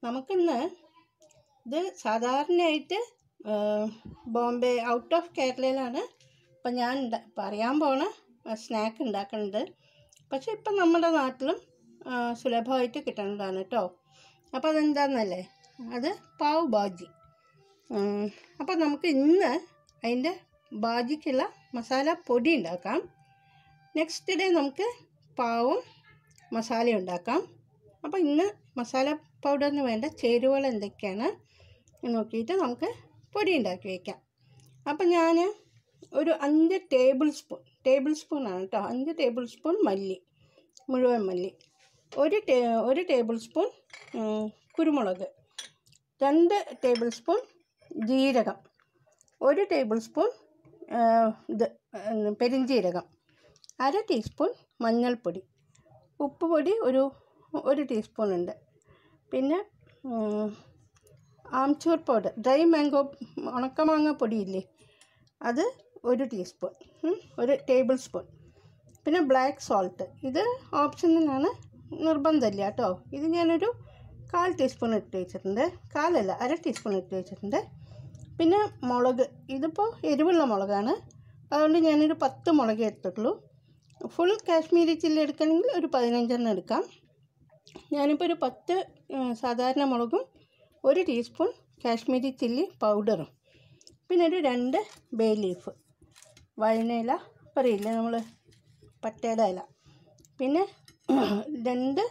നമുക്കിന്ന് ഇത് സാധാരണയായിട്ട് ആ, ബോംബെ ഔട്ട് ഓഫ് കേരളയിലാണ് ഇപ്പം ഞാൻ ഉണ്ടാ- പറയാൻ പോണ സ്നാക്ക് ഉണ്ടാക്കുന്നത് പക്ഷെ ഇപ്പം നമ്മുടെ നാട്ടിലും ആ, സുലഭമായിട്ട് കിട്ടുന്നതാണ് കേട്ടോ അപ്പോൾ അതെന്താണെന്നല്ലേ അത് പാവ് ബാജി അപ്പോൾ നമുക്ക് ഇന്ന് അതിൻ്റെ ബാജിക്കുള്ള മസാല പൊടി ഉണ്ടാക്കാം നെക്സ്റ്റ് ഡേ നമുക്ക് പാവും മസാല ഉണ്ടാക്കാം അപ്പോൾ ഇന്ന് മസാല പൗഡറിന് വേണ്ട ചേരുവകൾ എന്തൊക്കെയാണ് എന്ന് നോക്കിയിട്ട് നമുക്ക് പൊടി ഉണ്ടാക്കി വയ്ക്കാം അപ്പം ഞാൻ ഒരു അഞ്ച് ടേബിൾ സ്പൂൺ ടേബിൾ സ്പൂൺ ആണ് കേട്ടോ അഞ്ച് ടേബിൾ സ്പൂൺ മല്ലി മുഴുവൻ മല്ലി ഒരു ടേ ഒരു ടേബിൾ സ്പൂൺ ഉം, കുരുമുളക് രണ്ട് ടേബിൾ സ്പൂൺ ജീരകം ഒരു ടേബിൾ സ്പൂൺ ആ, ഇത് ഉം, പെരിഞ്ജീരകം അര ടീസ്പൂൺ മഞ്ഞൾപ്പൊടി ഉപ്പ് പൊടി ഒരു ഒരു ടീസ്പൂൺ ഉണ്ട് പിന്നെ ഉം, ആംചൂർ പൗഡർ ഡ്രൈ മാംഗോ ഉണക്കമാങ്ങ പൊടിയില്ലേ അത് ഒരു ടീസ്പൂൺ ഉം, ഒരു ടേബിൾ സ്പൂൺ പിന്നെ ബ്ലാക്ക് സോൾട്ട് ഇത് ഓപ്ഷനിലാണ് നിർബന്ധമില്ല കേട്ടോ ഇത് ഞാനൊരു കാൽ ടീസ്പൂൺ ഇട്ട് വെച്ചിട്ടുണ്ട് കാലല്ല അര ടീസ്പൂൺ ഇട്ട് വെച്ചിട്ടുണ്ട് പിന്നെ മുളക് ഇതിപ്പോൾ എരിവുള്ള മുളകാണ് അതുകൊണ്ട് ഞാനൊരു പത്ത് മുളക് എടുത്തിട്ടുള്ളൂ ഫുൾ കാശ്മീരി ചില്ലി എടുക്കണമെങ്കിൽ ഒരു പതിനഞ്ചെണ്ണം എടുക്കാം ഞാനിപ്പോൾ ഒരു പത്ത് ഉം, സാധാരണ മുളകും ഒരു ടീസ്പൂൺ കാശ്മീരി ചില്ലി പൗഡറും പിന്നെ ഒരു രണ്ട് ബേ ലീഫ് വഴനയില പറയില്ലേ നമ്മൾ പട്ടയുടെ ഇല പിന്നെ രണ്ട്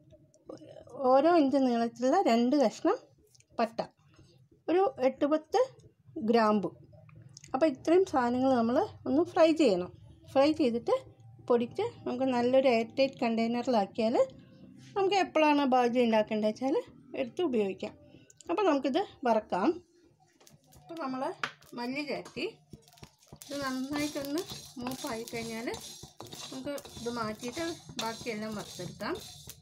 ഓരോ ഇഞ്ച് നീളത്തിലുള്ള രണ്ട് കഷ്ണം പട്ട ഒരു എട്ട് പത്ത് ഗ്രാമ്പു അപ്പോൾ ഇത്രയും സാധനങ്ങൾ നമ്മൾ ഒന്ന് ഫ്രൈ ചെയ്യണം ഫ്രൈ ചെയ്തിട്ട് പൊടിച്ച് നമുക്ക് നല്ലൊരു എയർ ടൈറ്റ് കണ്ടെയ്നറിലാക്കിയാൽ നമുക്ക് എപ്പോഴാണ് ബാജി ഉണ്ടാക്കേണ്ടത് വെച്ചാൽ എടുത്ത് ഉപയോഗിക്കാം അപ്പോൾ നമുക്കിത് വറക്കാം അപ്പോൾ നമ്മൾ മല്ലി ചേർത്തി ഇത് നന്നായിട്ടൊന്ന് മൂപ്പായി കഴിഞ്ഞാൽ നമുക്ക് ഇത് മാറ്റിയിട്ട് ബാക്കിയെല്ലാം വറുത്തെടുക്കാം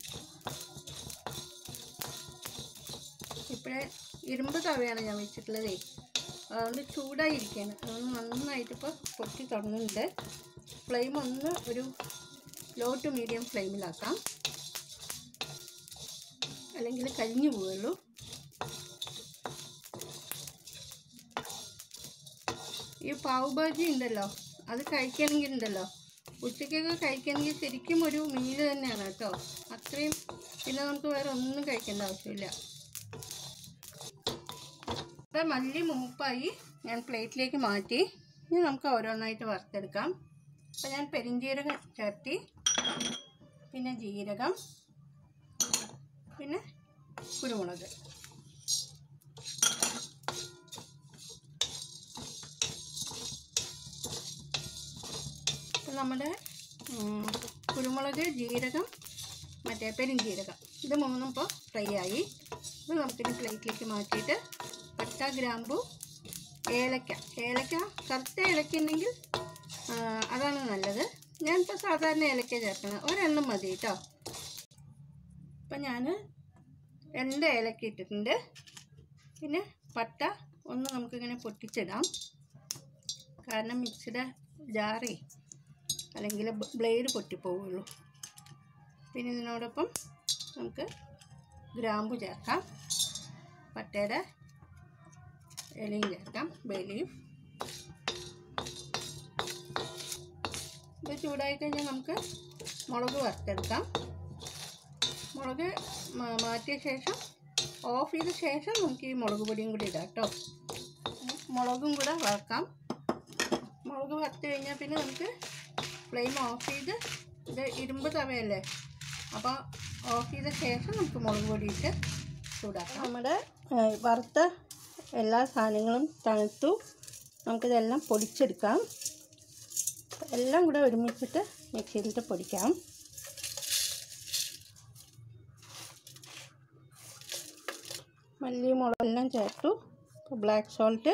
ഇപ്പോഴേ ഇരുമ്പ് തവയാണ് ഞാൻ വെച്ചിട്ടുള്ളതേ അതുകൊണ്ട് ചൂടായിരിക്കുകയാണ് അതുകൊണ്ട് നന്നായിട്ട് ഇപ്പോൾ പൊട്ടി തുടങ്ങുന്നുണ്ട് ഫ്ലെയിം ഒന്ന് ഒരു ലോ ടു മീഡിയം ഫ്ലെയിമിലാക്കാം അല്ലെങ്കിൽ കരിഞ്ഞു പോവുള്ളൂ ഈ പാവ് ഭാജി ഉണ്ടല്ലോ അത് കഴിക്കണമെങ്കിൽ ഉണ്ടല്ലോ ഉച്ചയ്ക്കൊക്കെ കഴിക്കണമെങ്കിൽ ശരിക്കും ഒരു മീല് തന്നെയാണ് കേട്ടോ അത്രയും പിന്നെ നമുക്ക് വേറെ ഒന്നും കഴിക്കേണ്ട ആവശ്യമില്ല ഇവിടെ മല്ലി മൂപ്പായി ഞാൻ പ്ലേറ്റിലേക്ക് മാറ്റി ഇനി നമുക്ക് ഓരോന്നായിട്ട് വറുത്തെടുക്കാം അപ്പം ഞാൻ പെരിഞ്ജീരകം ചേർത്തി പിന്നെ ജീരകം പിന്നെ കുരുമുളക് ഇപ്പം നമ്മുടെ ഉം, കുരുമുളക് ജീരകം മറ്റേ പെരിഞ്ജീരകം ഇത് മൂന്നും ഇപ്പോൾ ഫ്രൈ ആയി ഇത് നമുക്കിനി പ്ലേറ്റിലേക്ക് മാറ്റിയിട്ട് പട്ട ഗ്രാമ്പു ഏലക്ക ഏലക്ക കറുത്ത ഏലക്ക ഉണ്ടെങ്കിൽ ആ, അതാണ് നല്ലത് ഞാനിപ്പോൾ സാധാരണ ഏലക്ക ചേർക്കുന്നത് ഒരെണ്ണം മതി കേട്ടോ അപ്പം ഞാൻ രണ്ട് ഏലക്ക ഇട്ടിട്ടുണ്ട് പിന്നെ പട്ട ഒന്ന് നമുക്കിങ്ങനെ പൊട്ടിച്ചിടാം കാരണം മിക്സിയുടെ ജാറേ അല്ലെങ്കിൽ ബ്ലേഡ് പൊട്ടിപ്പോവുള്ളൂ പിന്നെ ഇതിനോടൊപ്പം നമുക്ക് ഗ്രാമ്പു ചേർക്കാം പട്ടയുടെ ഇലയും ചേർക്കാം ബേലിയും ഇത് ചൂടായി കഴിഞ്ഞാൽ നമുക്ക് മുളക് വറുത്തെടുക്കാം മുളക് മാ- മാറ്റിയ ശേഷം ഓഫ് ചെയ്ത ശേഷം നമുക്ക് ഈ മുളക് പൊടിയും കൂടി ഇടാം കേട്ടോ മുളകും കൂടെ വറക്കാം മുളക് വറുത്ത് കഴിഞ്ഞാൽ പിന്നെ നമുക്ക് ഫ്ലെയിം ഓഫ് ചെയ്ത് ഇത് ഇരുമ്പ് തവയല്ലേ അപ്പോൾ ഓഫ് ചെയ്ത ശേഷം നമുക്ക് മുളക് പൊടി ഇട്ട് ചൂടാക്കാം നമ്മുടെ ഏഹ്, വറുത്ത എല്ലാ സാധനങ്ങളും തണുത്തു നമുക്കിതെല്ലാം പൊടിച്ചെടുക്കാം എല്ലാം കൂടെ ഒരുമിച്ചിട്ട് മിക്സിയിലിട്ട് പൊടിക്കാം മല്ലി മുളകെല്ലാം ചേർത്തു ബ്ലാക്ക് സോൾട്ട്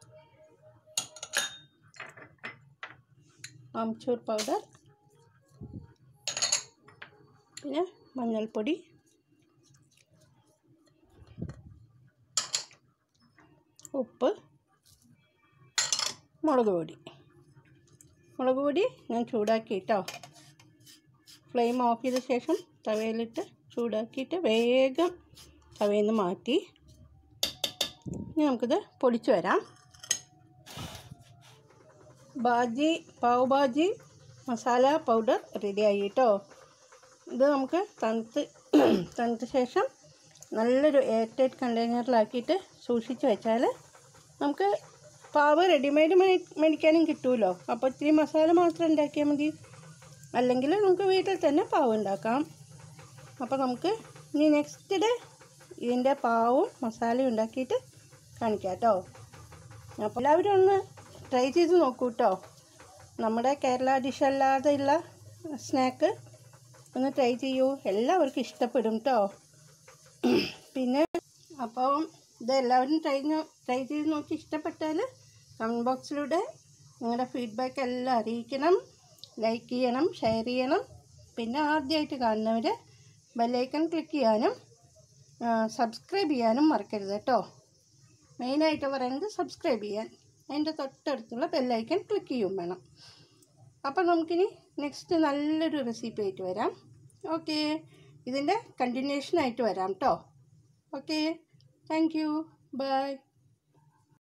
ആംചൂർ പൗഡർ പിന്നെ മഞ്ഞൾപ്പൊടി ഉപ്പ് മുളക് പൊടി മുളക് പൊടി ഞാൻ ചൂടാക്കിയിട്ടോ ഫ്ലെയിം ഓഫ് ചെയ്ത ശേഷം തവയിലിട്ട് ചൂടാക്കിയിട്ട് വേഗം തവയിൽ നിന്ന് മാറ്റി ഇനി നമുക്കിത് പൊടിച്ച് വരാം ബാജി പാവ് ബാജി മസാല പൗഡർ റെഡിയായി കേട്ടോ ഇത് നമുക്ക് തണുത്ത് തണുത്ത ശേഷം നല്ലൊരു എയർ ടൈറ്റ് കണ്ടെയ്നറിലാക്കിയിട്ട് സൂക്ഷിച്ച് വെച്ചാൽ നമുക്ക് പാവ് റെഡിമെയ്ഡ് മേടിക്കാനും കിട്ടുമല്ലോ അപ്പോൾ ഇത്തിരി മസാല മാത്രം ഉണ്ടാക്കിയാൽ മതി അല്ലെങ്കിൽ നമുക്ക് വീട്ടിൽ തന്നെ പാവ് ഉണ്ടാക്കാം അപ്പോൾ നമുക്ക് ഇനി നെക്സ്റ്റ് ഡേ ഇതിൻ്റെ പാവും മസാലയും ഉണ്ടാക്കിയിട്ട് കാണിക്കാം കേട്ടോ അപ്പോൾ എല്ലാവരും ഒന്ന് ട്രൈ ചെയ്ത് നോക്കൂ കേട്ടോ നമ്മുടെ കേരള ഡിഷ് അല്ലാതെയുള്ള സ്നാക്ക് ഒന്ന് ട്രൈ ചെയ്യൂ എല്ലാവർക്കും ഇഷ്ടപ്പെടും കേട്ടോ പിന്നെ അപ്പം ഇത് എല്ലാവരും ട്രൈ ട്രൈ ചെയ്ത് നോക്കി ഇഷ്ടപ്പെട്ടാൽ കമൻറ്റ് ബോക്സിലൂടെ നിങ്ങളുടെ ഫീഡ്ബാക്ക് എല്ലാം അറിയിക്കണം ലൈക്ക് ചെയ്യണം ഷെയർ ചെയ്യണം പിന്നെ ആദ്യമായിട്ട് കാണുന്നവർ ബെല്ലൈക്കൺ ക്ലിക്ക് ചെയ്യാനും സബ്സ്ക്രൈബ് ചെയ്യാനും മറക്കരുത് കേട്ടോ മെയിനായിട്ട് പറയുന്നത് സബ്സ്ക്രൈബ് ചെയ്യാൻ അതിൻ്റെ തൊട്ടടുത്തുള്ള ബെല്ലൈക്കൺ ക്ലിക്ക് ചെയ്യും വേണം അപ്പോൾ നമുക്കിനി നെക്സ്റ്റ് നല്ലൊരു റെസിപ്പി ആയിട്ട് വരാം ഓക്കെ ഇതിൻ്റെ കണ്ടിന്യൂഷനായിട്ട് വരാം കേട്ടോ ഓക്കെ താങ്ക് യു ബൈ